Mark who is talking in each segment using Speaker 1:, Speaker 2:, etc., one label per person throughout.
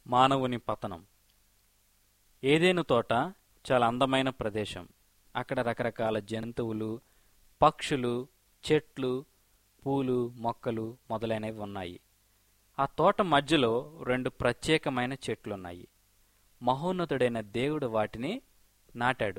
Speaker 1: మానవుని పతనం ఏదేను తోట చాలా అందమైన ప్రదేశం అక్కడ రకరకాల జంతువులు పక్షులు చెట్లు పూలు మొక్కలు మొదలైనవి ఉన్నాయి ఆ తోట మధ్యలో రెండు ప్రత్యేకమైన చెట్లున్నాయి మహోన్నతుడైన దేవుడు వాటిని నాటాడు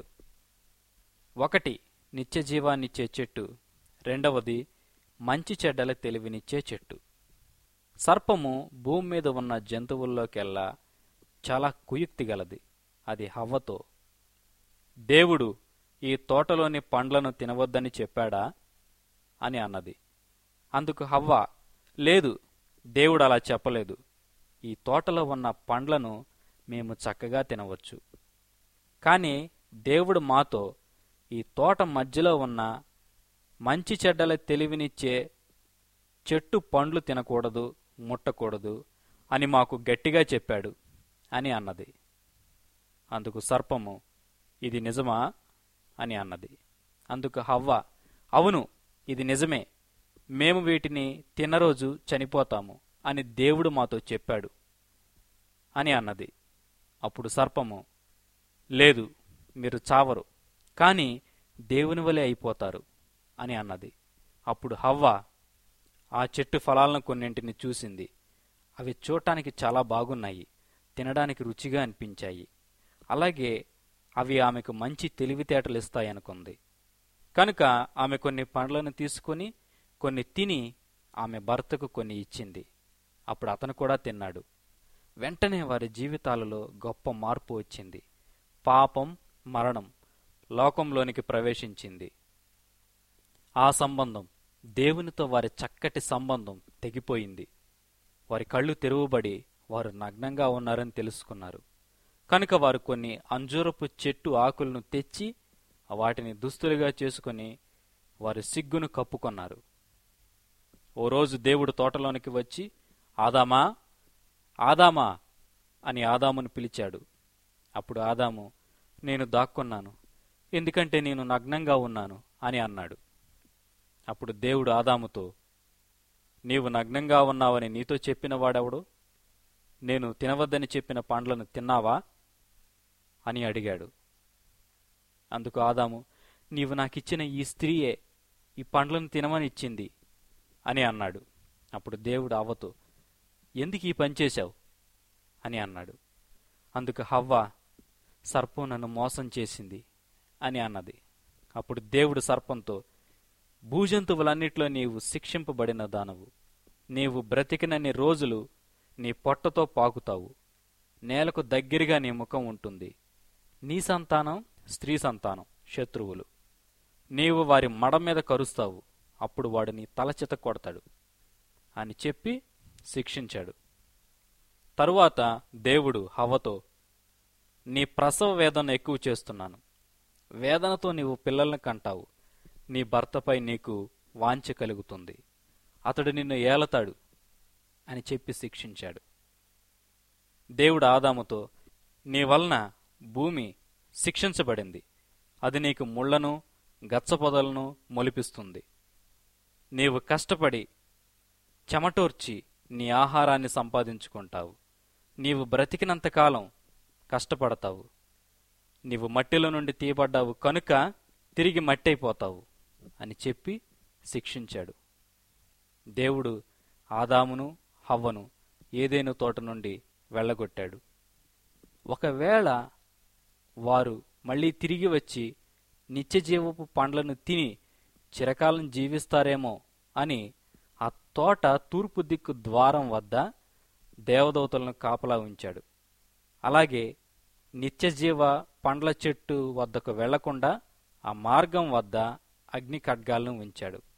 Speaker 1: ఒకటి నిత్యజీవాన్నిచ్చే చెట్టు రెండవది మంచి చెడ్డల తెలివినిచ్చే చెట్టు సర్పము భూమి మీద ఉన్న జంతువుల్లోకెల్లా చాలా కుయుక్తి గలది అది హవ్వతో దేవుడు ఈ తోటలోని పండ్లను తినవద్దని చెప్పాడా అని అన్నది అందుకు హవ్వ లేదు దేవుడు అలా చెప్పలేదు ఈ తోటలో ఉన్న పండ్లను మేము చక్కగా తినవచ్చు కాని దేవుడు మాతో ఈ తోట మధ్యలో ఉన్న మంచి చెడ్డల తెలివినిచ్చే చెట్టు పండ్లు తినకూడదు ముట్టకూడదు అని మాకు గట్టిగా చెప్పాడు అని అన్నది అందుకు సర్పము ఇది నిజమా అని అన్నది అందుకు హవ్వ అవును ఇది నిజమే మేము వీటిని తినరోజు చనిపోతాము అని దేవుడు మాతో చెప్పాడు అని అన్నది అప్పుడు సర్పము లేదు మీరు చావరు కాని దేవుని వలె అయిపోతారు అని అన్నది అప్పుడు హవ్వ ఆ చెట్టు ఫలాలను కొన్నింటిని చూసింది అవి చూడటానికి చాలా బాగున్నాయి తినడానికి రుచిగా అనిపించాయి అలాగే అవి ఆమెకు మంచి తెలివితేటలు ఇస్తాయనుకుంది కనుక ఆమె కొన్ని పండ్లను తీసుకొని కొన్ని తిని ఆమె భర్తకు కొన్ని ఇచ్చింది అప్పుడు అతను కూడా తిన్నాడు వెంటనే వారి జీవితాలలో గొప్ప మార్పు వచ్చింది పాపం మరణం లోకంలోనికి ప్రవేశించింది ఆ సంబంధం దేవునితో వారి చక్కటి సంబంధం తెగిపోయింది వారి కళ్ళు తెరువబడి వారు నగ్నంగా ఉన్నారని తెలుసుకున్నారు కనుక వారు కొన్ని అంజూరపు చెట్టు ఆకులను తెచ్చి వాటిని దుస్తులుగా చేసుకుని వారి సిగ్గును కప్పుకొన్నారు ఓ రోజు దేవుడు తోటలోనికి వచ్చి ఆదామా ఆదామా అని ఆదామును పిలిచాడు అప్పుడు ఆదాము నేను దాక్కున్నాను ఎందుకంటే నేను నగ్నంగా ఉన్నాను అని అన్నాడు అప్పుడు దేవుడు ఆదాముతో నీవు నగ్నంగా ఉన్నావని నీతో చెప్పిన వాడెవడు నేను తినవద్దని చెప్పిన పండ్లను తిన్నావా అని అడిగాడు అందుకు ఆదాము నీవు నాకిచ్చిన ఈ స్త్రీయే ఈ పండ్లను తినమని ఇచ్చింది అని అన్నాడు అప్పుడు దేవుడు అవ్వతో ఎందుకు ఈ పని చేశావు అని అన్నాడు అందుకు హవ్వ సర్పం నన్ను మోసం చేసింది అని అన్నది అప్పుడు దేవుడు సర్పంతో భూజంతువులన్నిట్లో నీవు శిక్షింపబడిన దానవు నీవు బ్రతికినన్ని రోజులు నీ పొట్టతో పాకుతావు నేలకు దగ్గరగా నీ ముఖం ఉంటుంది నీ సంతానం స్త్రీ సంతానం శత్రువులు నీవు వారి మడ మీద కరుస్తావు అప్పుడు వాడు నీ తలచిత కొడతాడు అని చెప్పి శిక్షించాడు తరువాత దేవుడు హవతో నీ ప్రసవ వేదన ఎక్కువ చేస్తున్నాను వేదనతో నీవు పిల్లల్ని కంటావు నీ భర్తపై నీకు వాంఛ కలుగుతుంది అతడు నిన్ను ఏలతాడు అని చెప్పి శిక్షించాడు దేవుడు ఆదాముతో నీ వలన భూమి శిక్షించబడింది అది నీకు ముళ్లను గచ్చపొదలను మొలిపిస్తుంది నీవు కష్టపడి చెమటోర్చి నీ ఆహారాన్ని సంపాదించుకుంటావు నీవు బ్రతికినంతకాలం కష్టపడతావు నీవు మట్టిలో నుండి తీయబడ్డావు కనుక తిరిగి మట్టయిపోతావు అని చెప్పి శిక్షించాడు దేవుడు ఆదామును హవ్వను ఏదేను తోట నుండి వెళ్ళగొట్టాడు ఒకవేళ వారు మళ్ళీ తిరిగి వచ్చి నిత్యజీవపు పండ్లను తిని చిరకాలం జీవిస్తారేమో అని ఆ తోట తూర్పు దిక్కు ద్వారం వద్ద దేవదూతలను కాపలా ఉంచాడు అలాగే నిత్యజీవ పండ్ల చెట్టు వద్దకు వెళ్లకుండా ఆ మార్గం వద్ద అగ్ని ఖడ్గాలను ఉంచాడు